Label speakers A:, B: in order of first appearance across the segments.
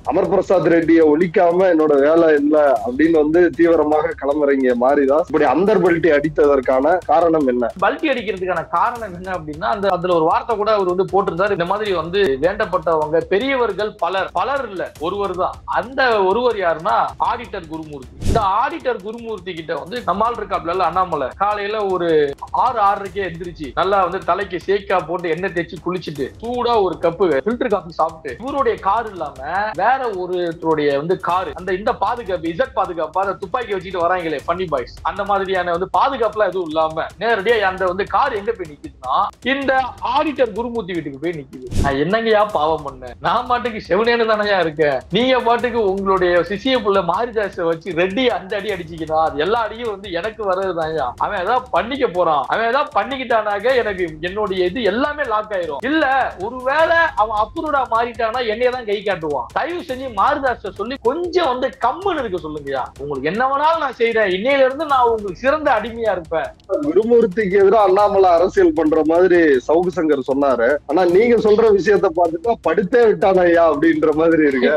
A: அமர் பிரசாத் ரெட்டியை ஒழிக்காம என்னோட வேலை இல்ல அப்படின்னு வந்து தீவிரமாக களமிறங்கிய மாரிதாஸ் இப்படி அந்தர் பெல்ட்டி அடித்ததற்கான காரணம் என்ன
B: பல்ட்டி அடிக்கிறதுக்கான காரணம் என்ன அப்படின்னா அந்த அதுல ஒரு வார்த்தை கூட அவர் வந்து போட்டிருந்தாரு இந்த மாதிரி வந்து வேண்டப்பட்டவங்க பெரியவர்கள் பலர் பலர் இல்ல ஒருவர் தான் அந்த ஒருவர் யாருன்னா ஆடிட்டர் குருமூர்த்தி இந்த ஆடிட்டர் குருமூர்த்தி கிட்ட வந்து நம்மால் இருக்காப்ல அண்ணாமலை காலையில ஒரு ஆறு ஆறரைக்கே எந்திரிச்சு நல்லா வந்து தலைக்கு சேக்கா போட்டு எண்ணெய் தேய்ச்சி குளிச்சுட்டு சூடா ஒரு கப்பு ஃபில்டர் காஃபி சாப்பிட்டு இவருடைய கார் இல்லாம வேற ஒருத்தருடைய வந்து கார் அந்த இந்த பாதுகாப்பு இசட் பாதுகாப்பு அந்த துப்பாக்கி வச்சுட்டு வராங்களே ஃபன்னி பாய்ஸ் அந்த மாதிரியான வந்து பாதுகாப்புலாம் எதுவும் இல்லாம நேரடியா அந்த வந்து கார் எங்க போய் நிக்குதுன்னா இந்த ஆடிட்டர் குருமூர்த்தி வீட்டுக்கு போய் நிக்குது நான் என்னங்கயா பாவம் பண்ணேன் நான் பாட்டுக்கு செவனேன்னு தானயா இருக்கேன் நீங்க பாட்டுக்கு உங்களுடைய சிசிய புள்ள மாரிதாச வச்சு ரெட்டி அந்த அடி அடிச்சிக்கணும் அது எல்லா அடியும் வந்து எனக்கு வர்றதுதான்யா அவன் ஏதாவது பண்ணிக்க போறான் அவன் ஏதாவது பண்ணிக்கிட்டானாக்க எனக்கு என்னுடைய இது எல்லாமே லாக் ஆயிரும் இல்ல ஒருவேளை அவன் அப்ரூடா மாறிட்டானா என்னைய தான் கை காட்டுவான் தயவு செஞ்சு மாரிதாச சொல்லி கொஞ்சம் வந்து கம்முன்னு இருக்க சொல்லுங்கயா உங்களுக்கு என்ன வேணாலும் நான் செய்யறேன் இன்னையில இருந்து நான் உங்களுக்கு சிறந்த அடிமையா இருப்பேன்
A: குருமூர்த்திக்கு எதிராக அண்ணாமலை அரசியல் பண்ற மாதிரி சவுக்கு சங்கர் சொன்னாரு ஆனா நீங்க சொல்ற விஷயத்த பார்த்துட்டா படுத்தே விட்டான ஐயா அப்படின்ற மாதிரி இருக்கு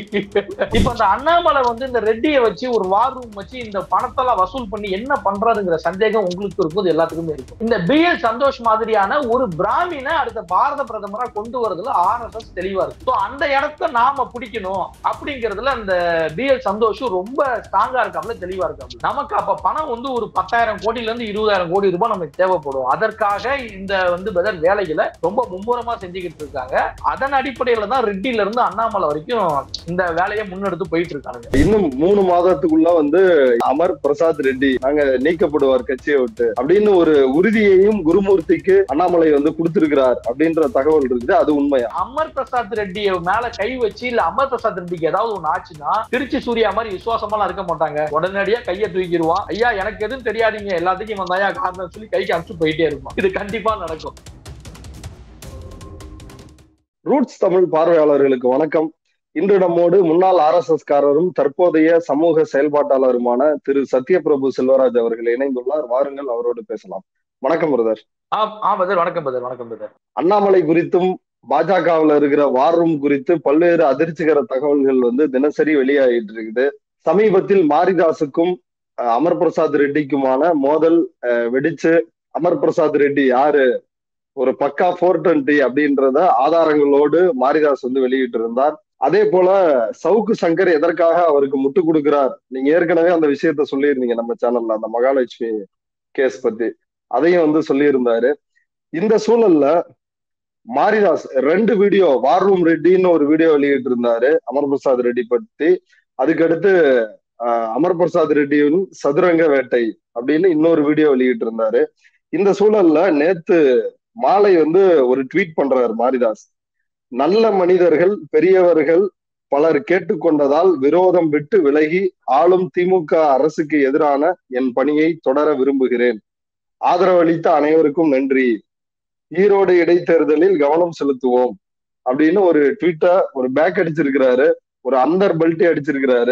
B: இப்ப அந்த அண்ணாமலை வந்து இந்த ரெட்டியை வச்சு ஒரு வார் ரூம் வச்சு இந்த பணத்தெல்லாம் வசூல் பண்ணி என்ன பண்றாருங்கிற சந்தேகம் உங்களுக்கு இருக்கும் இது எல்லாத்துக்குமே இருக்கும் இந்த பி எல் சந்தோஷ் மாதிரியான ஒரு பிராமின அடுத்த பாரத பிரதமரா கொண்டு வரதுல ஆர் எஸ் எஸ் தெளிவா இருக்கு So, அந்த இடத்த நாம பிடிக்கணும் அப்படிங்கறதுல அந்த பி எல் சந்தோஷும் ரொம்ப ஸ்ட்ராங்கா இருக்காப்ல தெளிவா இருக்காப்ல நமக்கு அப்ப பணம் வந்து ஒரு பத்தாயிரம் கோடியில இருந்து இருபதாயிரம் கோடி ரூபாய் நமக்கு தேவைப்படும் அதற்காக இந்த வந்து பதர் வேலைகளை ரொம்ப மும்முரமா செஞ்சுக்கிட்டு இருக்காங்க அதன் அடிப்படையில தான் ரெட்டில இருந்து அண்ணாமலை வரைக்கும் இந்த வேலையை முன்னெடுத்து போயிட்டு இருக்காங்க
A: இன்னும் மூணு மாதத்துக்குள்ள வந்து அமர் பிரசாத் ரெட்டி நாங்க நீக்கப்படுவார் கட்சியை விட்டு அப்படின்னு ஒரு உறுதியையும் குருமூர்த்திக்கு அண்ணாமலை வந்து கொடுத்திருக்கிறார் அப்படின்ற தகவல் இருக்குது அது உண்மையா
B: அமர் பிரசாத் ரெட்டிய மேல கை வச்சு இல்ல அமர் பிரசாத் ரெட்டிக்கு ஏதாவது ஒண்ணு ஆச்சுன்னா திருச்சி சூர்யா மாதிரி விசுவாசமா இருக்க மாட்டாங்க உடனடியா கையை தூக்கிடுவான் ஐயா எனக்கு எதுவும் தெரியாதீங்க எல்லாத்துக்கும் இவன் தாயா காரணம் சொல்லி கைக்கு அனுப்பிச்சு போயிட்டே இருப்பான் இது கண்டிப்பா நடக்கும்
A: ரூட்ஸ் தமிழ் பார்வையாளர்களுக்கு வணக்கம் இன்று நம்மோடு முன்னாள் ஆர் எஸ் எஸ் காரரும் தற்போதைய சமூக செயல்பாட்டாளருமான திரு சத்யபிரபு செல்வராஜ் அவர்கள் இணைந்துள்ளார் வாருங்கள் அவரோடு பேசலாம் வணக்கம் பிரதர்
B: ஆ ஆ பதர் வணக்கம் பதர் வணக்கம் பதர்
A: அண்ணாமலை குறித்தும் பாஜகவுல இருக்கிற வார் ரூம் குறித்து பல்வேறு அதிர்ச்சிகர தகவல்கள் வந்து தினசரி வெளியாகிட்டு இருக்குது சமீபத்தில் மாரிதாசுக்கும் அஹ், அமர் பிரசாத் ரெட்டிக்குமான மோதல் அஹ், வெடிச்சு அமர் பிரசாத் ரெட்டி யாரு ஒரு பக்கா ஃபோர் டுவெண்ட்டி அப்படின்றத ஆதாரங்களோடு மாரிதாஸ் வந்து வெளியிட்டு இருந்தார் அதே போல சவுக்கு சங்கர் எதற்காக அவருக்கு முட்டு கொடுக்கிறார் நீங்க ஏற்கனவே அந்த விஷயத்த சொல்லியிருந்தீங்க நம்ம சேனல்ல அந்த மகாலட்சுமி கேஸ் பத்தி அதையும் வந்து சொல்லியிருந்தாரு இந்த சூழல்ல மாரிதாஸ் ரெண்டு வீடியோ வார் ரூம் ரெட்டின்னு ஒரு வீடியோ வெளியிட்டு இருந்தாரு அமர் பிரசாத் ரெட்டி பத்தி அதுக்கடுத்து அஹ், அமர் பிரசாத் ரெட்டியின் சதுரங்க வேட்டை அப்படின்னு இன்னொரு வீடியோ வெளியிட்டு இருந்தாரு இந்த சூழல்ல நேத்து மாலை வந்து ஒரு ட்வீட் பண்றாரு மாரிதாஸ் நல்ல மனிதர்கள் பெரியவர்கள் பலர் கேட்டுக்கொண்டதால் விரோதம் விட்டு விலகி ஆளும் திமுக அரசுக்கு எதிரான என் பணியை தொடர விரும்புகிறேன் ஆதரவளித்த அனைவருக்கும் நன்றி ஈரோடு இடைத்தேர்தலில் கவனம் செலுத்துவோம் அப்படின்னு ஒரு ட்வீட்டா ஒரு பேக் அடிச்சிருக்கிறாரு ஒரு அந்தர் பெல்ட்டி அடிச்சிருக்கிறாரு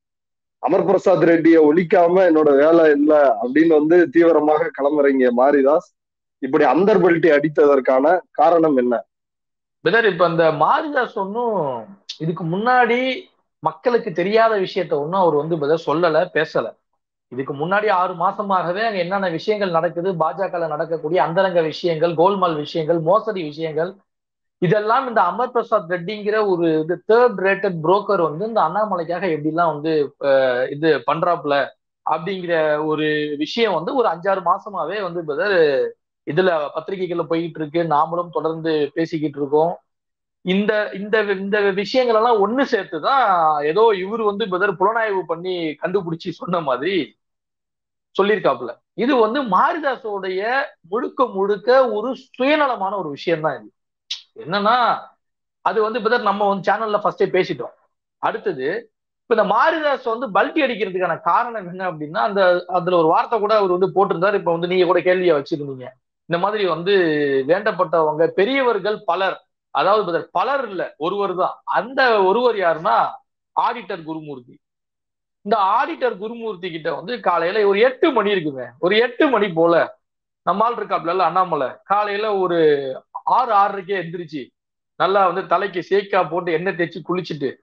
A: அமர் பிரசாத் ரெட்டியை ஒழிக்காம என்னோட வேலை இல்ல அப்படின்னு வந்து தீவிரமாக களமிறங்கிய மாரிதாஸ் இப்படி அந்தர் பெல்ட்டி அடித்ததற்கான காரணம் என்ன
B: பதர் இப்ப இந்த மாரிதாஸ் ஒன்னும் இதுக்கு முன்னாடி மக்களுக்கு தெரியாத விஷயத்த ஒன்னும் அவர் வந்து பதர் சொல்லல பேசல இதுக்கு முன்னாடி ஆறு மாசமாகவே அங்க என்னென்ன விஷயங்கள் நடக்குது பாஜக நடக்கக்கூடிய அந்தரங்க விஷயங்கள் கோல்மால் விஷயங்கள் மோசடி விஷயங்கள் இதெல்லாம் இந்த அமர் பிரசாத் ரெட்டிங்கிற ஒரு இது தேர்ட் ரேட்டட் புரோக்கர் வந்து இந்த அண்ணாமலைக்காக எப்படிலாம் வந்து அஹ், இது பண்றாப்புல அப்படிங்கிற ஒரு விஷயம் வந்து ஒரு அஞ்சாறு மாசமாவே வந்து பிரதர் இதுல பத்திரிகைகள்ல போயிட்டு இருக்கு நாமளும் தொடர்ந்து பேசிக்கிட்டு இருக்கோம் இந்த இந்த இந்த விஷயங்கள் எல்லாம் ஒண்ணு சேர்த்துதான் ஏதோ இவர் வந்து பிரதர் புலனாய்வு பண்ணி கண்டுபிடிச்சு சொன்ன மாதிரி சொல்லியிருக்காப்புல இது வந்து மாரிதாஸோடைய முழுக்க முழுக்க ஒரு சுயநலமான ஒரு விஷயம் தான் இது என்னன்னா அது வந்து பிரதர் நம்ம வந்து சேனல்ல ஃபர்ஸ்டே பேசிட்டோம் அடுத்தது இப்ப இந்த மாரிதாஸ் வந்து பல்ட்டி அடிக்கிறதுக்கான காரணம் என்ன அப்படின்னா அந்த அதுல ஒரு வார்த்தை கூட அவர் வந்து போட்டிருந்தாரு இப்ப வந்து நீங்க கூட கேள்வியா வச்சிருந்தீங்க இந்த மாதிரி வந்து வேண்டப்பட்டவங்க பெரியவர்கள் பலர் அதாவது brother, பலர் இல்ல ஒருவர் தான் அந்த ஒருவர் யாருன்னா ஆடிட்டர் குருமூர்த்தி இந்த ஆடிட்டர் குருமூர்த்தி கிட்ட வந்து காலையில ஒரு எட்டு மணி இருக்குங்க ஒரு எட்டு மணி போல நம்மால் இருக்காப்ல அண்ணாமலை காலையில ஒரு ஆறு ஆறரைக்கே எந்திரிச்சு நல்லா வந்து தலைக்கு சேக்கா போட்டு எண்ணெய் தேய்ச்சி குளிச்சுட்டு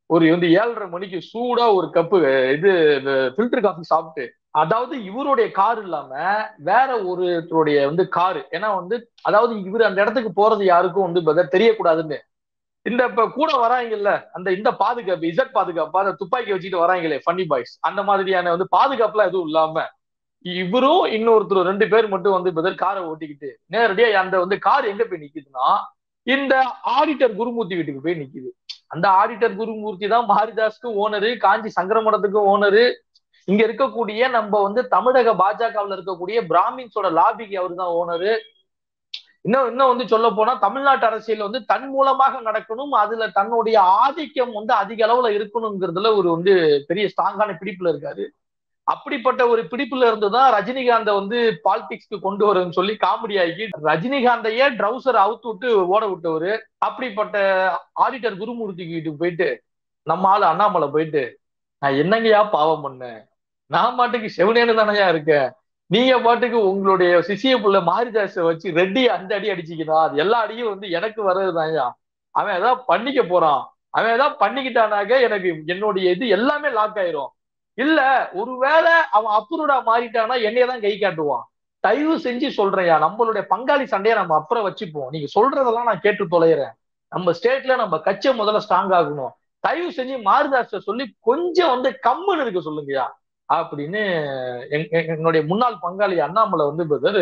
B: ஒரு வந்து ஏழரை மணிக்கு சூடா ஒரு கப்பு இது ஃபில்டர் காஃபி சாப்பிட்டு அதாவது இவருடைய கார் இல்லாம வேற ஒருத்தருடைய வந்து காரு ஏன்னா வந்து அதாவது இவர் அந்த இடத்துக்கு போறது யாருக்கும் வந்து பதில் தெரியக்கூடாதுன்னு இந்த இப்ப கூட வராங்கல்ல அந்த இந்த பாதுகாப்பு இசட் பாதுகாப்பு அந்த துப்பாக்கி வச்சுட்டு வராங்களே ஃபன்னி பாய்ஸ் அந்த மாதிரியான வந்து பாதுகாப்புலாம் எதுவும் இல்லாம இவரும் இன்னொருத்தர் ரெண்டு பேர் மட்டும் வந்து பதில் காரை ஓட்டிக்கிட்டு நேரடியா அந்த வந்து கார் எங்க போய் நிக்குதுன்னா இந்த ஆடிட்டர் குருமூர்த்தி வீட்டுக்கு போய் நிக்குது அந்த ஆடிட்டர் குருமூர்த்தி தான் மாரிதாஸ்க்கு ஓனரு காஞ்சி சங்கரமடத்துக்கு ஓனரு இங்க இருக்கக்கூடிய நம்ம வந்து தமிழக பாஜகவில் இருக்கக்கூடிய பிராமின்ஸோட லாபிக்கு அவரு தான் ஓனரு இன்னும் இன்னும் வந்து சொல்ல போனா தமிழ்நாட்டு அரசியல் வந்து தன் மூலமாக நடக்கணும் அதுல தன்னுடைய ஆதிக்கம் வந்து அதிக அளவுல இருக்கணுங்கிறதுல ஒரு வந்து பெரிய ஸ்ட்ராங்கான பிடிப்புல இருக்காரு அப்படிப்பட்ட ஒரு பிடிப்புல இருந்துதான் ரஜினிகாந்த வந்து பாலிடிக்ஸ்க்கு கொண்டு வரும்னு சொல்லி காமெடி ஆகி ரஜினிகாந்தையே ட்ரௌசர் அவுத்து விட்டு ஓட விட்டவரு அப்படிப்பட்ட ஆடிட்டர் குருமூர்த்தி வீட்டுக்கு போயிட்டு நம்ம ஆளு அண்ணாமலை போயிட்டு நான் என்னங்கய்யா பாவம் பண்ணேன் நான் பாட்டுக்கு செவனேன்னு தானையா இருக்கேன் நீங்க பாட்டுக்கு உங்களுடைய சிசிய புள்ள மாரிதாச வச்சு ரெட்டி அந்த அடி அடிச்சுக்கணும் அது எல்லா அடியும் வந்து எனக்கு வர்றதுதான்யா அவன் ஏதாவது பண்ணிக்க போறான் அவன் ஏதாவது பண்ணிக்கிட்டானாக்க எனக்கு என்னுடைய இது எல்லாமே லாக் ஆயிரும் இல்ல ஒருவேளை அவன் அப்ரூடா மாறிட்டானா என்னையதான் கை காட்டுவான் தயவு செஞ்சு சொல்றேன்யா நம்மளுடைய பங்காளி சண்டையை நம்ம அப்புறம் வச்சுப்போம் நீங்க சொல்றதெல்லாம் நான் கேட்டு தொலைகிறேன் நம்ம ஸ்டேட்ல நம்ம கட்சியை முதல்ல ஸ்ட்ராங் ஆகணும் தயவு செஞ்சு மாரிதாச சொல்லி கொஞ்சம் வந்து கம்முன்னு இருக்க சொல்லுங்கயா அப்படின்னு என்னுடைய முன்னாள் பங்காளி அண்ணாமலை வந்து பிரதர்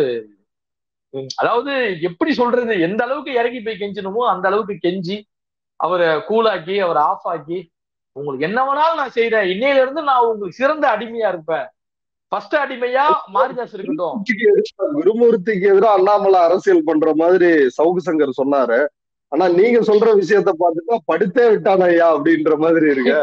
B: அதாவது எப்படி சொல்றது எந்த அளவுக்கு இறங்கி போய் கெஞ்சணுமோ அந்த அளவுக்கு கெஞ்சி அவரை கூலாக்கி அவரை ஆஃப் ஆக்கி உங்களுக்கு என்ன வேணாலும் நான் செய்யறேன் இன்னையில இருந்து நான் உங்களுக்கு சிறந்த அடிமையா இருப்பேன் ஃபர்ஸ்ட் அடிமையா மாரிதாஸ் இருக்கட்டும்
A: குருமூர்த்திக்கு எதிராக அண்ணாமலை அரசியல் பண்ற மாதிரி சவுக்கு சங்கர் சொன்னாரு ஆனா நீங்க சொல்ற விஷயத்த பார்த்துட்டா படுத்தே விட்டானையா அப்படின்ற மாதிரி இருக்கு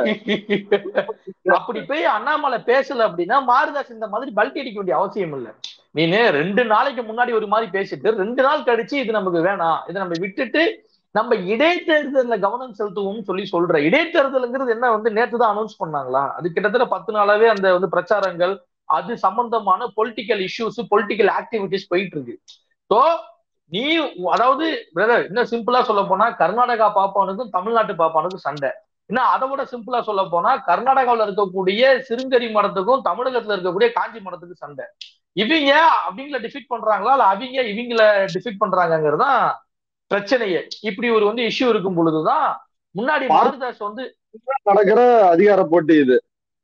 B: அப்படி போய் அண்ணாமலை பேசல அப்படின்னா மாரிதாஸ் இந்த மாதிரி பல்டி அடிக்க வேண்டிய அவசியம் இல்லை நீனு ரெண்டு நாளைக்கு முன்னாடி ஒரு மாதிரி பேசிட்டு ரெண்டு நாள் கழிச்சு இது நமக்கு வேணாம் இதை நம்ம விட்டுட்டு நம்ம இடைத்தேர்தல கவனம் செலுத்துவோம்னு சொல்லி சொல்ற இடைத்தேர்தலுங்கிறது என்ன வந்து நேற்று தான் அனௌன்ஸ் பண்ணாங்களா அது கிட்டத்தட்ட பத்து நாளாவே அந்த வந்து பிரச்சாரங்கள் அது சம்பந்தமான பொலிட்டிக்கல் இஷ்யூஸ் பொலிட்டிக்கல் ஆக்டிவிட்டிஸ் போயிட்டு இருக்கு ஸோ நீ அதாவது பிரதர் இன்னும் சிம்பிளா சொல்ல போனா கர்நாடகா பாப்பானுக்கும் தமிழ்நாட்டு பாப்பானுக்கும் சண்டை இன்னும் அதை விட சிம்பிளா சொல்ல போனா கர்நாடகாவில் இருக்கக்கூடிய சிறுங்கரி மடத்துக்கும் தமிழகத்துல இருக்கக்கூடிய காஞ்சி மடத்துக்கும் சண்டை இவங்க அவங்கள டிஃபிட் பண்றாங்களா இல்ல அவங்க இவங்கள டிஃபிட் பண்றாங்கிறது தான் பிரச்சனையே இப்படி ஒரு வந்து இஷ்யூ இருக்கும் பொழுதுதான் முன்னாடி மாரிதாஸ் வந்து
A: நடக்கிற அதிகார போட்டி இது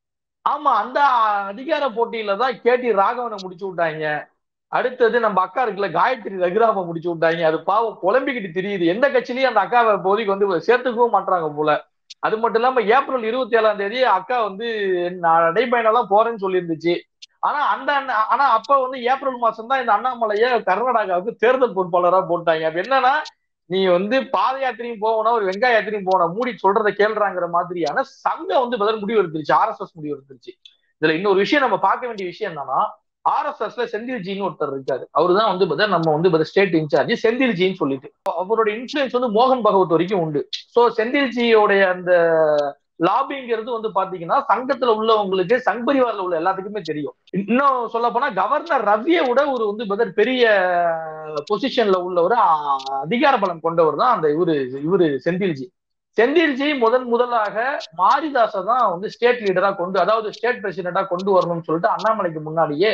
B: ஆமா அந்த அதிகார போட்டியில தான் கேடி ராகவனை முடிச்சு விட்டாங்க அடுத்தது நம்ம அக்கா இருக்குல்ல காயத்ரி ரகுராம முடிச்சு விட்டாங்க அது பாவம் புலம்பிக்கிட்டு தெரியுது எந்த கட்சியிலயும் அந்த அக்காவை போதிக்கு வந்து சேர்த்துக்கவும் மாட்டாங்க போல அது மட்டும் இல்லாம ஏப்ரல் இருபத்தி ஏழாம் தேதி அக்கா வந்து நடைபயணம் எல்லாம் போறேன்னு சொல்லியிருந்துச்சு ஆனா அந்த ஆனா அப்ப வந்து ஏப்ரல் மாசம் தான் இந்த அண்ணாமலைய கர்நாடகாவுக்கு தேர்தல் பொறுப்பாளரா போட்டாங்க அப்ப என்னன்னா நீ வந்து பாத யாத்திரையும் போகணும் ஒரு வெங்காய யாத்திரையும் போகணும் மூடி சொல்றதை கேள்றாங்கிற மாதிரியான சங்கம் வந்து பதில் முடிவு எடுத்துருச்சு ஆர்எஸ்எஸ் முடிவு எடுத்துருச்சு இதுல இன்னொரு விஷயம் நம்ம பார்க்க வேண்டிய விஷயம் என்னன்னா ஆர்எஸ்எஸ்ல செந்தில்ஜின்னு ஒருத்தர் இருக்காரு அவரு தான் வந்து பார்த்தா நம்ம வந்து ஸ்டேட் இன்சார்ஜ் செந்தில்ஜின்னு சொல்லிட்டு அவரோட இன்ஃபுளுன்ஸ் வந்து மோகன் பகவத் வரைக்கும் உண்டு ஸோ செந்தில்ஜியோடைய அந்த லாபிங்கிறது வந்து பாத்தீங்கன்னா சங்கத்துல உள்ளவங்களுக்கு சங் பரிவாரில் உள்ள எல்லாத்துக்குமே தெரியும் இன்னும் சொல்ல போனா கவர்னர் ரவியை விட ஒரு வந்து பதர் பெரிய பொசிஷன்ல உள்ள ஒரு அதிகார பலம் கொண்டவர் தான் அந்த இவரு இவரு செந்தில்ஜி செந்தில்ஜி முதன் முதலாக மாரிதாச தான் வந்து ஸ்டேட் லீடரா கொண்டு அதாவது ஸ்டேட் பிரசிடென்டா கொண்டு வரணும்னு சொல்லிட்டு அண்ணாமலைக்கு முன்னாடியே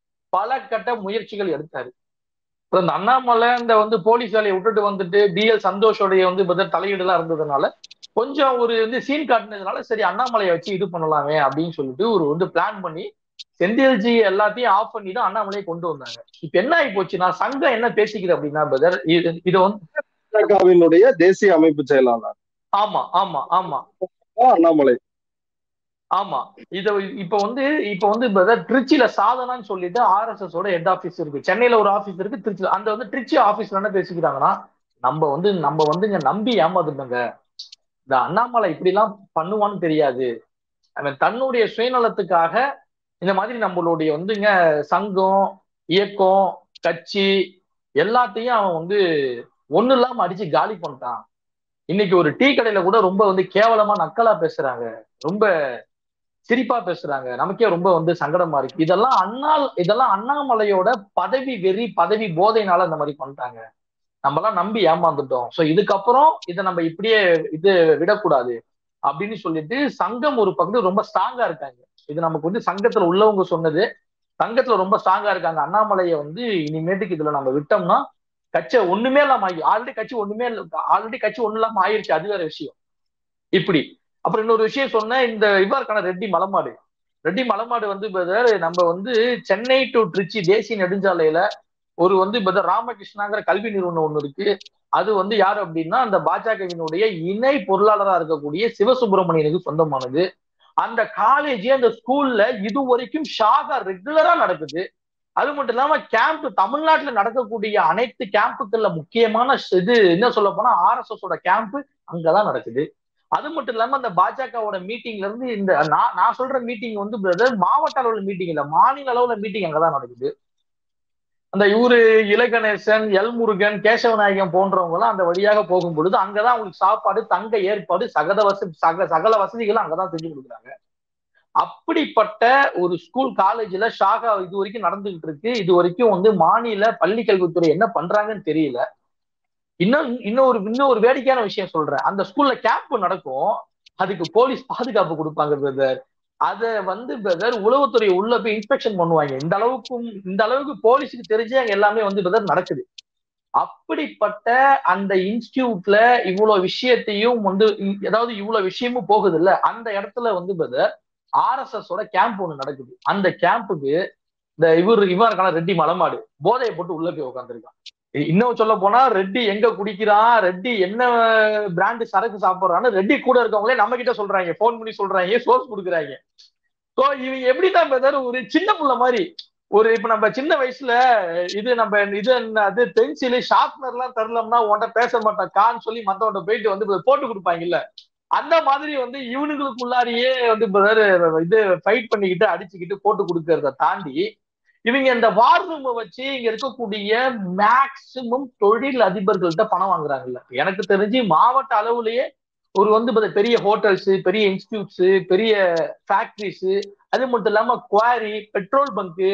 B: பல கட்ட முயற்சிகள் எடுத்தாரு இந்த அண்ணாமலை இந்த வந்து போலீஸ் வேலையை விட்டுட்டு வந்துட்டு டிஎல் சந்தோஷோடைய வந்து பதில் தலையீடுலாம் இருந்ததுனால கொஞ்சம் ஒரு வந்து சீன் காட்டினதுனால சரி அண்ணாமலையை வச்சு இது பண்ணலாமே அப்படின்னு சொல்லிட்டு ஒரு வந்து பிளான் பண்ணி செந்தில்ஜி எல்லாத்தையும் ஆஃப் பண்ணி தான் அண்ணாமலையை கொண்டு வந்தாங்க இப்ப என்ன ஆகி போச்சுன்னா சங்கம் என்ன பேசிக்குது அப்படின்னா பிரதர் இது வந்து
A: பாஜகவினுடைய தேசிய அமைப்பு செயலாளர்
B: ஆமா ஆமா ஆமா
A: அண்ணாமலை
B: ஆமா இத இப்ப வந்து இப்ப வந்து திருச்சியில சாதனான்னு சொல்லிட்டு ஆர்எஸ்எஸ் ஓட ஹெட் ஆபீஸ் இருக்கு சென்னையில ஒரு ஆபீஸ் இருக்கு திருச்சியில அந்த வந்து திருச்சி ஆபீஸ்ல என்ன பேசிக்கிறாங்கன்னா நம்ம வந்து நம்ம வந்து இங்க நம்பி ஏமாந்துட்டோங்க இந்த அண்ணாமலை இப்படி எல்லாம் பண்ணுவான்னு தெரியாது அவன் தன்னுடைய சுயநலத்துக்காக இந்த மாதிரி நம்மளுடைய வந்துங்க சங்கம் இயக்கம் கட்சி எல்லாத்தையும் அவன் வந்து ஒண்ணு இல்லாம அடிச்சு காலி பண்ணிட்டான் இன்னைக்கு ஒரு டீ கடையில கூட ரொம்ப வந்து கேவலமா நக்கலா பேசுறாங்க ரொம்ப சிரிப்பா பேசுறாங்க நமக்கே ரொம்ப வந்து சங்கடமா இருக்கு இதெல்லாம் அண்ணா இதெல்லாம் அண்ணாமலையோட பதவி வெறி பதவி போதைனால இந்த மாதிரி பண்ணிட்டாங்க நம்ம எல்லாம் நம்பி ஏமாந்துட்டோம் சோ இதுக்கப்புறம் இதை நம்ம இப்படியே இது விடக்கூடாது அப்படின்னு சொல்லிட்டு சங்கம் ஒரு பக்கத்து ரொம்ப ஸ்ட்ராங்கா இருக்காங்க இது நமக்கு வந்து சங்கத்துல உள்ளவங்க சொன்னது சங்கத்துல ரொம்ப ஸ்ட்ராங்கா இருக்காங்க அண்ணாமலையை வந்து இனிமேட்டுக்கு இதுல நம்ம விட்டோம்னா கட்சி ஒண்ணுமே இல்லாம ஆகி ஆல்ரெடி கட்சி ஒண்ணுமே ஆல்ரெடி கட்சி ஒண்ணு இல்லாம ஆயிருச்சு அது வேற விஷயம் இப்படி அப்புறம் இன்னொரு விஷயம் சொன்னேன் இந்த இவா இருக்கான ரெட்டி மலமாடு ரெட்டி மலமாடு வந்து பிரதர் நம்ம வந்து சென்னை டு திருச்சி தேசிய நெடுஞ்சாலையில ஒரு வந்து பிரதர் ராமகிருஷ்ணாங்கிற கல்வி நிறுவனம் ஒண்ணு இருக்கு அது வந்து யாரு அப்படின்னா அந்த பாஜகவினுடைய இணை பொருளாளரா இருக்கக்கூடிய சிவசுப்பிரமணியனுக்கு சொந்தமானது அந்த காலேஜ் அந்த ஸ்கூல்ல இது வரைக்கும் ஷாகா ரெகுலரா நடக்குது அது மட்டும் இல்லாம கேம்ப் தமிழ்நாட்டுல நடக்கக்கூடிய அனைத்து கேம்புகள்ல முக்கியமான இது என்ன சொல்ல போனா ஆர்எஸ்எஸ் ஓட கேம்ப் அங்கதான் நடக்குது அது மட்டும் இல்லாம அந்த பாஜகவோட மீட்டிங்ல இருந்து இந்த நான் நான் சொல்ற மீட்டிங் வந்து பிரதர் மாவட்ட அளவுல மீட்டிங் இல்ல மாநில அளவுல மீட்டிங் அங்கதான் நடக்குது அந்த இவரு இலகணேசன் எல் முருகன் கேசவநாயகம் போன்றவங்க எல்லாம் அந்த வழியாக போகும் பொழுது அங்கதான் அவங்களுக்கு சாப்பாடு தங்க ஏற்பாடு சகத வசதி சக சகல வசதிகளும் அங்கதான் செஞ்சு கொடுக்குறாங்க அப்படிப்பட்ட ஒரு ஸ்கூல் காலேஜ்ல ஷாகா இது வரைக்கும் நடந்துகிட்டு இருக்கு இது வரைக்கும் வந்து மாநில பள்ளி கல்வித்துறை என்ன பண்றாங்கன்னு தெரியல இன்னும் இன்னொரு இன்னொரு வேடிக்கையான விஷயம் சொல்றேன் அந்த ஸ்கூல்ல கேம்ப் நடக்கும் அதுக்கு போலீஸ் பாதுகாப்பு கொடுப்பாங்க பிரதர் அத வந்து பிரதர் உளவுத்துறை உள்ள போய் இன்ஸ்பெக்ஷன் பண்ணுவாங்க இந்த அளவுக்கு இந்த அளவுக்கு போலீஸுக்கு தெரிஞ்சு அங்க எல்லாமே வந்து பிரதர் நடக்குது அப்படிப்பட்ட அந்த இன்ஸ்டியூட்ல இவ்வளவு விஷயத்தையும் வந்து ஏதாவது இவ்வளவு விஷயமும் போகுது இல்ல அந்த இடத்துல வந்து பிரதர் ஆர்எஸ்எஸ் ஓட கேம்ப் ஒண்ணு நடக்குது அந்த கேம்புக்கு இந்த இவர் இவன் இருக்கான ரெட்டி மலமாடு போதையை போட்டு உள்ள போய் உட்காந்துருக்கான் இன்னும் சொல்ல போனா ரெட்டி எங்க குடிக்கிறான் ரெட்டி என்ன பிராண்டு சரக்கு சாப்பிடுறான்னு ரெட்டி கூட இருக்கவங்களே நம்ம கிட்ட சொல்றாங்க போன் பண்ணி சொல்றாங்க சோர்ஸ் கொடுக்குறாங்க ஸோ இவங்க எப்படிதான் பிரதர் ஒரு சின்ன புள்ள மாதிரி ஒரு இப்ப நம்ம சின்ன வயசுல இது நம்ம இது அது பென்சில் ஷார்ப்னர் எல்லாம் தரலம்னா உன்கிட்ட பேச மாட்டான் கான்னு சொல்லி மத்தவன்ட்ட போயிட்டு வந்து போட்டு கொடுப்பாங்கல்ல அந்த மாதிரி வந்து இவனுங்களுக்குள்ளாரியே வந்து பிரதர் இது ஃபைட் பண்ணிக்கிட்டு அடிச்சுக்கிட்டு போட்டு கொடுக்கறத தாண்டி இவங்க இந்த வார் ரூமை வச்சு இங்க இருக்கக்கூடிய மேக்சிமம் தொழில் அதிபர்கள்ட்ட பணம் வாங்குறாங்கல்ல எனக்கு தெரிஞ்சு மாவட்ட அளவுலயே ஒரு வந்து பெரிய ஹோட்டல்ஸ் பெரிய இன்ஸ்டியூட்ஸ் பெரிய ஃபேக்டரிஸ் அது மட்டும் இல்லாம குவாரி பெட்ரோல் பங்கு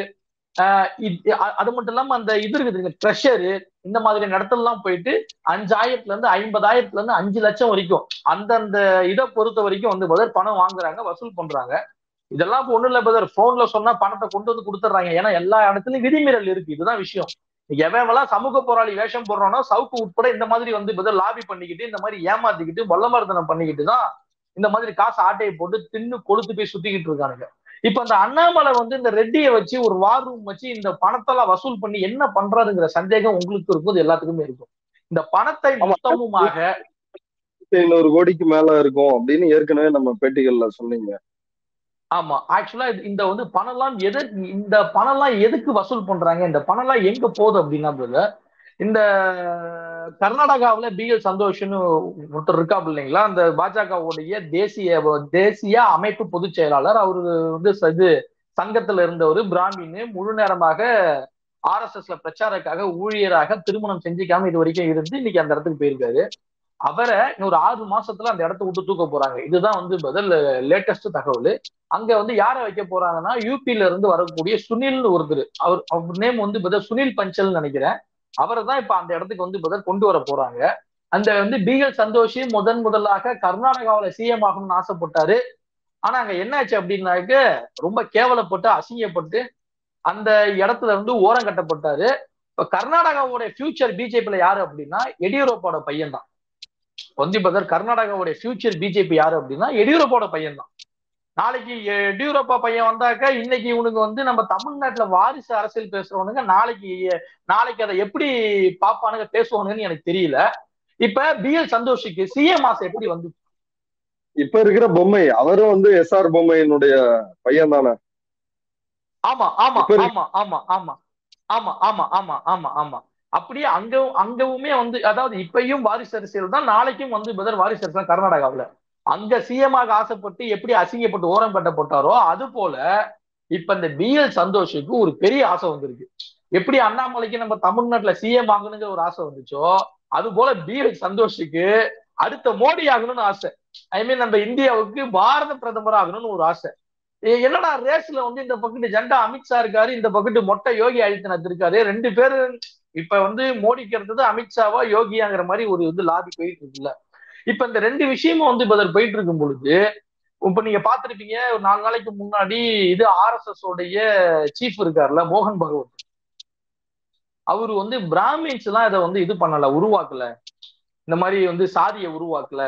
B: அது மட்டும் இல்லாம அந்த இது இருக்குது ட்ரெஷரு இந்த மாதிரி இடத்துலலாம் போயிட்டு அஞ்சாயிரத்துல இருந்து ஐம்பதாயிரத்துல இருந்து அஞ்சு லட்சம் வரைக்கும் அந்தந்த இதை பொறுத்த வரைக்கும் வந்து பதில் பணம் வாங்குறாங்க வசூல் பண்றாங்க இதெல்லாம் இப்போ ஒண்ணும் இல்ல பிரதர் போன்ல சொன்னா பணத்தை கொண்டு வந்து கொடுத்துட்றாங்க ஏன்னா எல்லா இடத்துலயும் விதிமீறல் இருக்கு இதுதான் விஷயம் எவன் சமூக போராளி வேஷம் போடுறானோ சவுக்கு உட்பட இந்த மாதிரி வந்து பதில் லாபி பண்ணிக்கிட்டு இந்த மாதிரி ஏமாத்திக்கிட்டு வல்லமர்தனம் பண்ணிக்கிட்டு தான் இந்த மாதிரி காசு ஆட்டையை போட்டு தின்னு கொளுத்து போய் சுத்திக்கிட்டு இருக்கானுங்க இப்ப அந்த அண்ணாமலை வந்து இந்த ரெட்டியை வச்சு ஒரு வார் ரூம் வச்சு இந்த பணத்தெல்லாம் வசூல் பண்ணி என்ன பண்றாருங்கிற சந்தேகம் உங்களுக்கு இருக்கும் எல்லாத்துக்குமே இருக்கும் இந்த பணத்தை மொத்தமுமாக
A: ஐநூறு கோடிக்கு மேல இருக்கும் அப்படின்னு ஏற்கனவே நம்ம பேட்டிகள்ல சொன்னீங்க
B: ஆமா ஆக்சுவலா இந்த வந்து பணம்லாம் எது இந்த பணம்லாம் எதுக்கு வசூல் பண்றாங்க இந்த பணம்லாம் எங்க போகுது அப்படின்னா பிரதர் இந்த கர்நாடகாவில் பி எல் சந்தோஷ்னு ஒருத்தர் இருக்கா இல்லைங்களா அந்த பாஜகவுடைய தேசிய தேசிய அமைப்பு பொதுச் செயலாளர் அவரு வந்து இது சங்கத்துல இருந்தவர் பிராமின் முழு நேரமாக ஆர்எஸ்எஸ்ல பிரச்சாரக்காக ஊழியராக திருமணம் செஞ்சுக்காம இது வரைக்கும் இருந்து இன்னைக்கு அந்த இடத்துக்கு போயிருக்காரு அவரை இன்னொரு ஆறு மாசத்துல அந்த இடத்த விட்டு தூக்க போறாங்க இதுதான் வந்து பதில் லேட்டஸ்ட் தகவல் அங்க வந்து யாரை வைக்க போறாங்கன்னா யூபில இருந்து வரக்கூடிய சுனில்னு ஒருத்தர் அவர் அவர் நேம் வந்து பதில் சுனில் பஞ்சல் நினைக்கிறேன் அவரை தான் இப்ப அந்த இடத்துக்கு வந்து பதில் கொண்டு வர போறாங்க அந்த வந்து பிஎல் சந்தோஷி முதன் முதலாக கர்நாடகாவில சிஎம் ஆகணும்னு ஆசைப்பட்டாரு ஆனா அங்க என்னாச்சு அப்படின்னாக்க ரொம்ப கேவலப்பட்டு அசிங்கப்பட்டு அந்த இடத்துல இருந்து ஓரம் கட்டப்பட்டாரு இப்ப கர்நாடகாவோட ஃபியூச்சர் பிஜேபியில யாரு அப்படின்னா எடியூரப்பாவோட பையன் தான் வந்து பதர் கர்நாடகாவோட ஃபியூச்சர் பிஜேபி யாரு அப்படின்னா எடியூரப்பாவோட பையன் தான் நாளைக்கு எடியூரப்பா பையன் வந்தாக்க இன்னைக்கு இவனுக்கு வந்து நம்ம தமிழ்நாட்டுல வாரிசு அரசியல் பேசுறவனுங்க நாளைக்கு நாளைக்கு அதை எப்படி பாப்பானுங்க பேசுவானுங்கன்னு எனக்கு தெரியல இப்ப பி எல் சந்தோஷுக்கு சிஎம் ஆசை எப்படி வந்து
A: இப்ப இருக்கிற பொம்மை அவரும் வந்து எஸ் ஆர் பொம்மையினுடைய பையன் தானே
B: ஆமா ஆமா ஆமா ஆமா ஆமா ஆமா ஆமா ஆமா ஆமா ஆமா அப்படியே அங்க அங்கவுமே வந்து அதாவது இப்பயும் வாரிசு அரசியல் தான் நாளைக்கும் வந்து பதில் வாரிசு அரசியல் கர்நாடகாவில் அங்க சிஎமாக ஆசைப்பட்டு எப்படி அசிங்கப்பட்டு ஓரம் கட்டப்பட்டாரோ அது போல இப்ப இந்த பி எல் சந்தோஷுக்கு ஒரு பெரிய ஆசை வந்திருக்கு எப்படி அண்ணாமலைக்கு நம்ம தமிழ்நாட்டுல சிஎம் ஆகணுங்கிற ஒரு ஆசை வந்துச்சோ அது போல பி எல் சந்தோஷுக்கு அடுத்த மோடி ஆகணும்னு ஆசை ஐ மீன் நம்ம இந்தியாவுக்கு பாரத பிரதமர் ஆகணும்னு ஒரு ஆசை என்னடா ரேஸ்ல வந்து இந்த பக்கத்து ஜெண்டா அமித்ஷா இருக்காரு இந்த பக்கத்து மொட்டை யோகி ஆதித்யநாத் இருக்காரு ரெண்டு பேரும் இப்ப வந்து மோடிக்கு இருந்தது அமித்ஷாவா யோகியாங்கிற மாதிரி ஒரு வந்து லாபி போயிட்டு இருக்குல்ல இப்ப இந்த ரெண்டு விஷயமும் வந்து பதில் போயிட்டு இருக்கும் பொழுது இப்ப நீங்க பாத்திருப்பீங்க ஒரு நாலு நாளைக்கு முன்னாடி இது ஆர்எஸ்எஸ் உடைய சீஃப் இருக்காருல்ல மோகன் பகவத் அவரு வந்து பிராமின்ஸ் எல்லாம் இதை வந்து இது பண்ணல உருவாக்கல இந்த மாதிரி வந்து சாதியை உருவாக்கல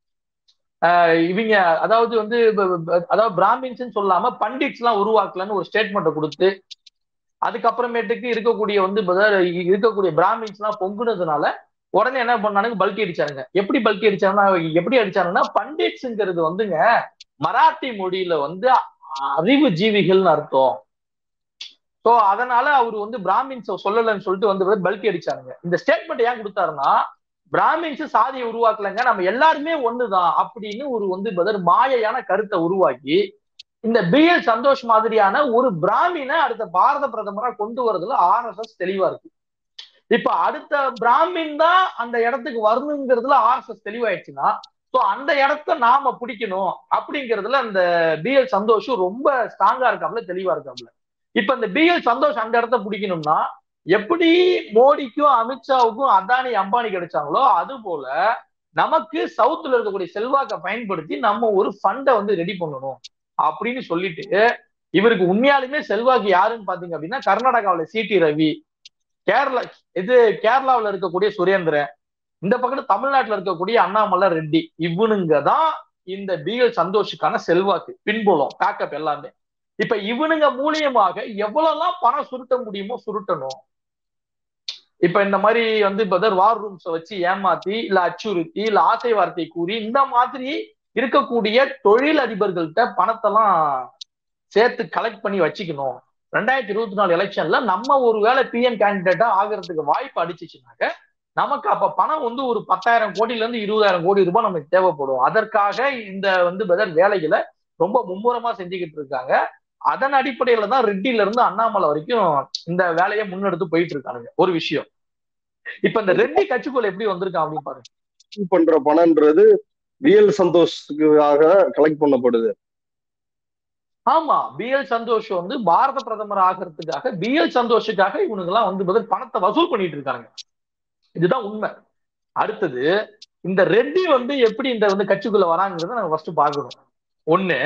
B: இவங்க அதாவது வந்து அதாவது பிராமின்ஸ் சொல்லாம பண்டிட்ஸ் எல்லாம் உருவாக்கலன்னு ஒரு ஸ்டேட்மெண்ட்டை கொடுத்து அதுக்கப்புறமேட்டுக்கு இருக்கக்கூடிய வந்து இருக்கக்கூடிய பிராமின்ஸ் எல்லாம் பொங்குனதுனால உடனே என்ன பண்ணானுங்க பல்கி அடிச்சாருங்க எப்படி பல்கி அடிச்சாங்கன்னா எப்படி அடிச்சாங்கன்னா பண்டிட்ஸ்ங்கிறது வந்துங்க மராத்தி மொழியில வந்து அறிவு ஜீவிகள்னு அர்த்தம் சோ அதனால அவர் வந்து பிராமின்ஸ் சொல்லலன்னு சொல்லிட்டு வந்து பல்கி அடிச்சாருங்க இந்த ஸ்டேட்மெண்ட் ஏன் கொடுத்தாருன்னா பிராமின்ஸ் சாதியை உருவாக்கலங்க நம்ம எல்லாருமே ஒண்ணுதான் அப்படின்னு ஒரு வந்து பதில் மாயையான கருத்தை உருவாக்கி இந்த பி எல் சந்தோஷ் மாதிரியான ஒரு பிராமின அடுத்த பாரத பிரதமரா கொண்டு வரதுல ஆர் எஸ் எஸ் தெளிவா இருக்கு இப்ப அடுத்த பிராமின் தான் அந்த இடத்துக்கு வரணுங்கிறதுல ஆர் எஸ் எஸ் தெளிவாயிடுச்சுன்னா சோ அந்த இடத்த நாம பிடிக்கணும் அப்படிங்கிறதுல அந்த பி எல் சந்தோஷம் ரொம்ப ஸ்ட்ராங்கா இருக்காப்ல தெளிவா இருக்காப்ல இப்ப இந்த பி எல் சந்தோஷ் அந்த இடத்த பிடிக்கணும்னா எப்படி மோடிக்கும் அமித்ஷாவுக்கும் அதானி அம்பானி கிடைச்சாங்களோ அது போல நமக்கு சவுத்துல இருக்கக்கூடிய செல்வாக்கை பயன்படுத்தி நம்ம ஒரு ஃபண்டை வந்து ரெடி பண்ணணும் அப்படின்னு சொல்லிட்டு இவருக்கு உண்மையாலுமே செல்வாக்கு யாருன்னு பாத்தீங்க அப்படின்னா கர்நாடகாவில சிடி ரவி கேரளா இது கேரளாவில் இருக்கக்கூடிய சுரேந்திரன் இந்த பக்கத்து தமிழ்நாட்டில் இருக்கக்கூடிய அண்ணாமலை ரெட்டி இவனுங்க தான் இந்த பிஎல் சந்தோஷுக்கான செல்வாக்கு பின்புலம் பேக்கப் எல்லாமே இப்ப இவனுங்க மூலியமாக எவ்வளவுலாம் பணம் சுருட்ட முடியுமோ சுருட்டணும் இப்ப இந்த மாதிரி வந்து பதர் வார் ரூம்ஸை வச்சு ஏமாத்தி இல்ல அச்சுறுத்தி இல்ல ஆசை வார்த்தை கூறி இந்த மாதிரி இருக்கக்கூடிய தொழில் அதிபர்கள்ட்ட பணத்தெல்லாம் சேர்த்து கலெக்ட் பண்ணி வச்சுக்கணும் ரெண்டாயிரத்தி இருபத்தி நாலு எலெக்ஷன்ல நம்ம ஒரு வேலை பிஎம் கேண்டிடேட்டா ஆகிறதுக்கு வாய்ப்பு அடிச்சிச்சுனாக்க நமக்கு அப்ப பணம் வந்து ஒரு பத்தாயிரம் கோடியில இருந்து இருபதாயிரம் கோடி ரூபாய் நமக்கு தேவைப்படும் அதற்காக இந்த வந்து பதர் வேலைகளை ரொம்ப மும்முரமா செஞ்சுக்கிட்டு இருக்காங்க அதன் அடிப்படையில தான் ரெட்டில இருந்து அண்ணாமலை வரைக்கும் இந்த வேலையை முன்னெடுத்து போயிட்டு இருக்கானுங்க ஒரு விஷயம் இப்ப இந்த ரெட்டி கட்சிக்குள்ள எப்படி வந்திருக்கான் அப்படின்னு பாருங்க
A: பண்ற பணம்ன்றது விஎல் சந்தோஷத்துக்காக கலெக்ட் பண்ணப்படுது
B: ஆமா பிஎல் சந்தோஷ் வந்து பாரத பிரதமர் ஆகிறதுக்காக பிஎல் சந்தோஷுக்காக இவனுங்க எல்லாம் வந்து பதில் பணத்தை வசூல் பண்ணிட்டு இருக்காங்க இதுதான் உண்மை அடுத்தது இந்த ரெட்டி வந்து எப்படி இந்த வந்து கட்சிக்குள்ள வராங்கிறத நம்ம ஃபர்ஸ்ட் பாக்கணும் ஒண்ணு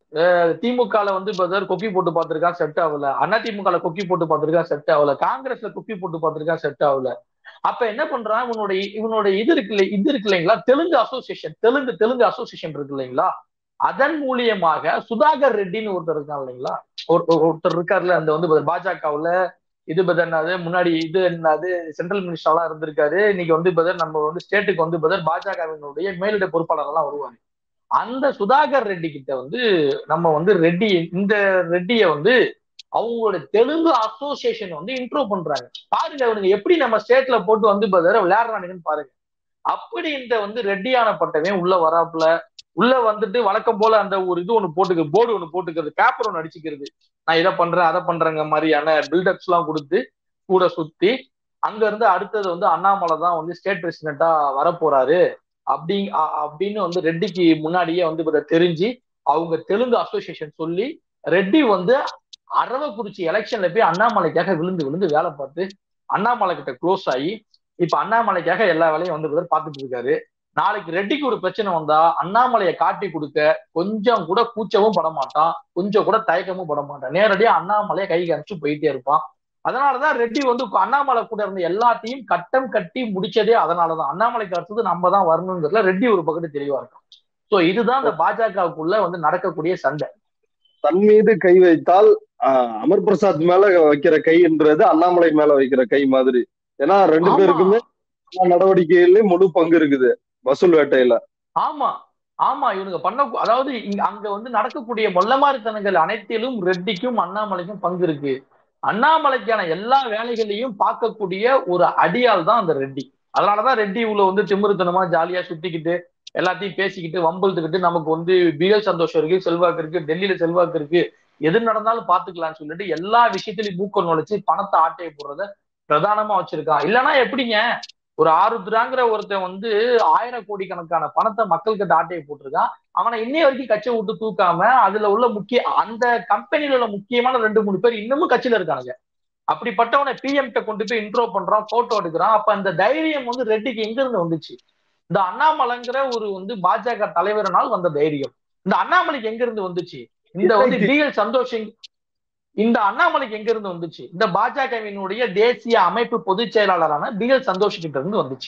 B: திமுகல வந்து பதர் கொக்கி போட்டு பார்த்திருக்கான் செட் ஆகல அண்ணா திமுகல கொக்கி போட்டு பார்த்திருக்கான் செட் ஆகல காங்கிரஸ்ல கொக்கி போட்டு பார்த்திருக்கான் செட் ஆகல அப்ப என்ன பண்றான் இவனுடைய இவனுடைய இது இருக்கு இது இருக்கு இல்லைங்களா தெலுங்கு அசோசியேஷன் தெலுங்கு தெலுங்கு அசோசியேஷன் இருக்கு இல்லைங்களா அதன் மூலியமாக சுதாகர் ரெட்டின்னு ஒருத்தர் இருக்கான் இல்லைங்களா ஒருத்தர் இருக்காருல்ல அந்த வந்து பாஜகவுல இது பதர் முன்னாடி இது என்னது சென்ட்ரல் மினிஸ்டர்லாம் இருந்திருக்காரு இன்னைக்கு வந்து பதர் நம்ம வந்து ஸ்டேட்டுக்கு வந்து பதர் பாஜகவினுடைய மேலிட பொறுப்பாளர் எல்லாம் வருவாங்க அந்த சுதாகர் ரெட்டி கிட்ட வந்து நம்ம வந்து ரெட்டி இந்த ரெட்டிய வந்து அவங்களோட தெலுங்கு அசோசியேஷன் வந்து இன்ட்ரோ பண்றாங்க பாருங்க அவனுங்க எப்படி நம்ம ஸ்டேட்ல போட்டு வந்து பதற விளையாடுறானுங்கன்னு பாருங்க அப்படி இந்த வந்து ரெட்டியானப்பட்டவன் உள்ள வராப்புல உள்ள வந்துட்டு வழக்கம் போல அந்த ஒரு இது ஒண்ணு போட்டுக்க போர்டு ஒண்ணு போட்டுக்கிறது பேப்பர் ஒண்ணு அடிச்சுக்கிறது நான் இதை பண்றேன் அதை பண்றேங்க மாதிரியான பில்டப்ஸ் எல்லாம் கொடுத்து கூட சுத்தி அங்க இருந்து அடுத்தது வந்து அண்ணாமலை தான் வந்து ஸ்டேட் பிரசிடென்ட்டா வரப்போறாரு அப்படி அப்படின்னு வந்து ரெட்டிக்கு முன்னாடியே வந்து இதை தெரிஞ்சு அவங்க தெலுங்கு அசோசியேஷன் சொல்லி ரெட்டி வந்து அரவக்குறிச்சி எலெக்ஷன்ல போய் அண்ணாமலைக்காக விழுந்து விழுந்து வேலை பார்த்து அண்ணாமலை கிட்ட க்ளோஸ் ஆகி இப்ப அண்ணாமலைக்காக எல்லா வேலையும் வந்து பார்த்துட்டு இருக்காரு நாளைக்கு ரெட்டிக்கு ஒரு பிரச்சனை வந்தா அண்ணாமலையை காட்டி கொடுக்க கொஞ்சம் கூட கூச்சமும் பட மாட்டான் கொஞ்சம் கூட தயக்கமும் பட மாட்டான் நேரடியா அண்ணாமலையை கை காமிச்சு போயிட்டே இருப்பான் அதனாலதான் ரெட்டி வந்து அண்ணாமலை கூட இருந்த எல்லாத்தையும் கட்டம் கட்டி முடிச்சதே அதனாலதான் அண்ணாமலைக்கு அடுத்தது நம்ம தான் வரணுங்கிறதுல ரெட்டி ஒரு பக்கத்து தெளிவா இருக்கும் சோ இதுதான் இந்த பாஜகவுக்குள்ள வந்து நடக்கக்கூடிய சண்டை
A: தன் மீது கை வைத்தால் அமர் பிரசாத் மேல வைக்கிற கைன்றது அண்ணாமலை மேல வைக்கிற கை மாதிரி ஏன்னா ரெண்டு பேருக்குமே நடவடிக்கையில முழு பங்கு இருக்குது வசூல் வேட்டையில
B: ஆமா ஆமா இவனுங்க பண்ண அதாவது அங்க வந்து நடக்கக்கூடிய மொல்லமாரித்தனங்கள் அனைத்திலும் ரெட்டிக்கும் அண்ணாமலைக்கும் பங்கு இருக்கு அண்ணாமலைக்கான எல்லா வேலைகளையும் பார்க்கக்கூடிய ஒரு அடியால் தான் அந்த ரெட்டி அதனாலதான் ரெட்டி உள்ள வந்து திமிருத்தனமா ஜாலியா சுத்திக்கிட்டு எல்லாத்தையும் பேசிக்கிட்டு வம்பிழுத்துக்கிட்டு நமக்கு வந்து பிஎல் சந்தோஷம் இருக்கு செல்வாக்கு இருக்கு டெல்லியில செல்வாக்கு இருக்கு எது நடந்தாலும் பாத்துக்கலாம்னு சொல்லிட்டு எல்லா விஷயத்திலையும் மூக்க நுழைச்சு பணத்தை ஆட்டையை போடுறத பிரதானமா வச்சிருக்கான் இல்லைன்னா எப்படிங்க ஒரு ஆருத்ராங்கிற ஒருத்தன் வந்து ஆயிரம் கோடி கணக்கான பணத்தை மக்கள் கிட்ட ஆட்டையை போட்டிருக்கான் அவனை இன்னைய வரைக்கும் கட்சியை விட்டு தூக்காம அதுல உள்ள முக்கிய அந்த கம்பெனில உள்ள முக்கியமான ரெண்டு மூணு பேர் இன்னமும் கட்சியில இருக்கானுங்க அப்படிப்பட்டவனை பிஎம் கொண்டு போய் இன்ட்ரோ பண்றான் போட்டோ எடுக்கிறான் அப்ப அந்த தைரியம் வந்து ரெட்டிக்கு எங்க இருந்து வந்துச்சு இந்த அண்ணாமலைங்கிற ஒரு வந்து பாஜக தலைவரனால் வந்த தைரியம் இந்த அண்ணாமலைக்கு எங்க இருந்து வந்துச்சு இந்த வந்து டி எல் சந்தோஷ் இந்த அண்ணாமலைக்கு எங்க இருந்து வந்துச்சு இந்த பாஜகவினுடைய தேசிய அமைப்பு பொதுச் செயலாளரான டி எல் சந்தோஷ் கிட்ட இருந்து வந்துச்சு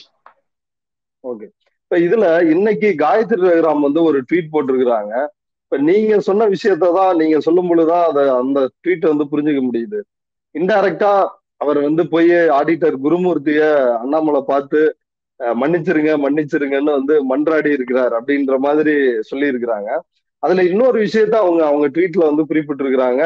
A: ஓகே இப்ப இதுல இன்னைக்கு காயத்ரி ரகுராம் வந்து ஒரு ட்வீட் போட்டிருக்கிறாங்க இப்ப நீங்க சொன்ன விஷயத்தான் நீங்க சொல்லும் பொழுதுதான் அத அந்த ட்வீட் வந்து புரிஞ்சுக்க முடியுது இன்டைரக்டா அவர் வந்து போய் ஆடிட்டர் குருமூர்த்திய அண்ணாமலை பார்த்து மன்னிச்சிருங்க மன்னிச்சிருங்கன்னு வந்து மன்றாடி இருக்கிறார் அப்படின்ற மாதிரி சொல்லி இருக்கிறாங்க அதுல இன்னொரு விஷயத்த அவங்க அவங்க ட்வீட்ல வந்து குறிப்பிட்டிருக்கிறாங்க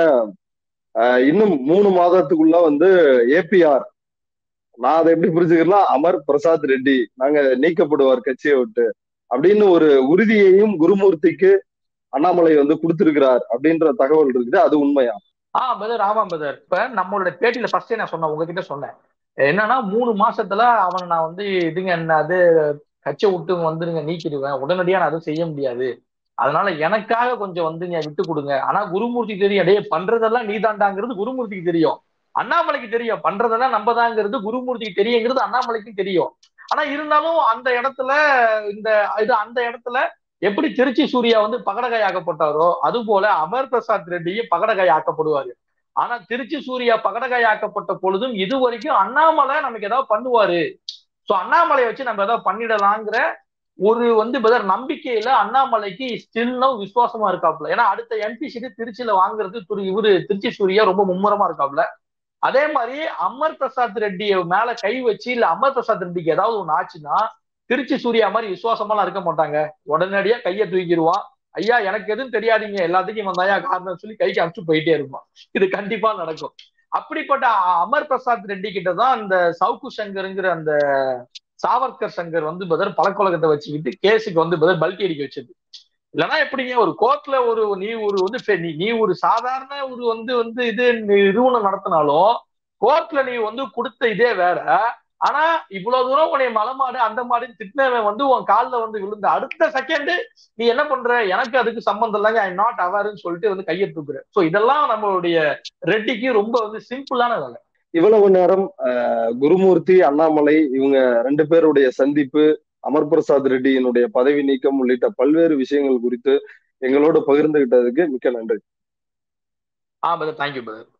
A: இன்னும் மூணு மாதத்துக்குள்ள வந்து ஏபிஆர் நான் அதை எப்படி புரிஞ்சுக்கிறேன்னா அமர் பிரசாத் ரெட்டி நாங்க நீக்கப்படுவார் கட்சியை விட்டு அப்படின்னு ஒரு உறுதியையும் குருமூர்த்திக்கு அண்ணாமலை வந்து கொடுத்திருக்கிறார் அப்படின்ற தகவல் இருக்குது அது உண்மையா
B: ஆ பதர் ஆமா பதர் இப்ப நம்மளோட பேட்டியில ஃபர்ஸ்டே நான் சொன்னேன் உங்ககிட்ட சொன்னேன் என்னன்னா மூணு மாசத்துல அவனை நான் வந்து இதுங்க என்ன அது கட்சியை விட்டு வந்துருங்க நீக்கிடுவேன் உடனடியா நான் அதுவும் செய்ய முடியாது அதனால எனக்காக கொஞ்சம் வந்துங்க விட்டு கொடுங்க ஆனா குருமூர்த்தி தெரியும் டே பண்றதெல்லாம் நீ தாண்டாங்கிறது குருமூர்த்திக்கு தெரியும் அண்ணாமலைக்கு தெரியும் பண்றதெல்லாம் நம்ம தாங்கிறது குருமூர்த்திக்கு தெரியுங்கிறது அண்ணாமலைக்கும் தெரியும் ஆனா இருந்தாலும் அந்த இடத்துல இந்த இது அந்த இடத்துல எப்படி திருச்சி சூர்யா வந்து பகடகாய் ஆக்கப்பட்டாரோ அது போல அமர் பிரசாத் ரெட்டியும் பகடகாய் ஆக்கப்படுவாரு ஆனா திருச்சி சூர்யா பகடகாய் ஆக்கப்பட்ட பொழுதும் இது வரைக்கும் அண்ணாமலை நமக்கு ஏதாவது பண்ணுவாரு சோ அண்ணாமலையை வச்சு நம்ம ஏதாவது பண்ணிடலாங்கிற ஒரு வந்து பதர் நம்பிக்கையில அண்ணாமலைக்கு ஸ்டில் நோ விசுவாசமா இருக்காப்ல ஏன்னா அடுத்த எம்பி சீட்டு திருச்சியில வாங்குறது திரு இவரு திருச்சி சூர்யா ரொம்ப மும்முரமா இருக்காப்ல அதே மாதிரி அமர் பிரசாத் ரெட்டிய மேல கை வச்சு இல்ல அமர் பிரசாத் ரெட்டிக்கு ஏதாவது ஒண்ணு ஆச்சுன்னா திருச்சி சூர்யா மாதிரி விசுவாசமாலாம் இருக்க மாட்டாங்க உடனடியா கையை தூக்கிடுவான் ஐயா எனக்கு எதுவும் தெரியாதீங்க எல்லாத்துக்கும் வந்தாயா காரணம் சொல்லி கைக்கு அனுப்பிச்சு போயிட்டே இருப்பான் இது கண்டிப்பா நடக்கும் அப்படிப்பட்ட அமர் பிரசாத் ரெட்டி கிட்ட தான் அந்த சவுக்கு சங்கருங்கிற அந்த சாவர்கர் சங்கர் வந்து பதர் பழக்கொலகத்தை வச்சுக்கிட்டு கேஸுக்கு வந்து பதர் பல்கி அடிக்க வச்சது இல்லைன்னா எப்படிங்க ஒரு கோர்ட்ல ஒரு நீ ஒரு வந்து நீ ஒரு சாதாரண ஒரு வந்து வந்து இது நிறுவனம் நடத்தினாலும் கோர்ட்ல நீ வந்து கொடுத்த இதே வேற ஆனா இவ்வளவு தூரம் உன்னை மலமாடு அந்த மாடுன்னு திட்டினவன் வந்து உன் காலில் வந்து விழுந்த அடுத்த செகண்ட் நீ என்ன பண்ற எனக்கு அதுக்கு சம்பந்தம் இல்லைங்க ஐ நாட் அவேர்னு சொல்லிட்டு வந்து கையை தூக்குற சோ இதெல்லாம் நம்மளுடைய ரெட்டிக்கு ரொம்ப வந்து சிம்பிளான வேலை
A: இவ்வளவு நேரம் குருமூர்த்தி அண்ணாமலை இவங்க ரெண்டு பேருடைய சந்திப்பு அமர் பிரசாத் ரெட்டியினுடைய பதவி நீக்கம் உள்ளிட்ட பல்வேறு விஷயங்கள் குறித்து எங்களோட பகிர்ந்துகிட்டதுக்கு மிக்க நன்றி
B: ஆ பதர் தேங்க்யூ பதர்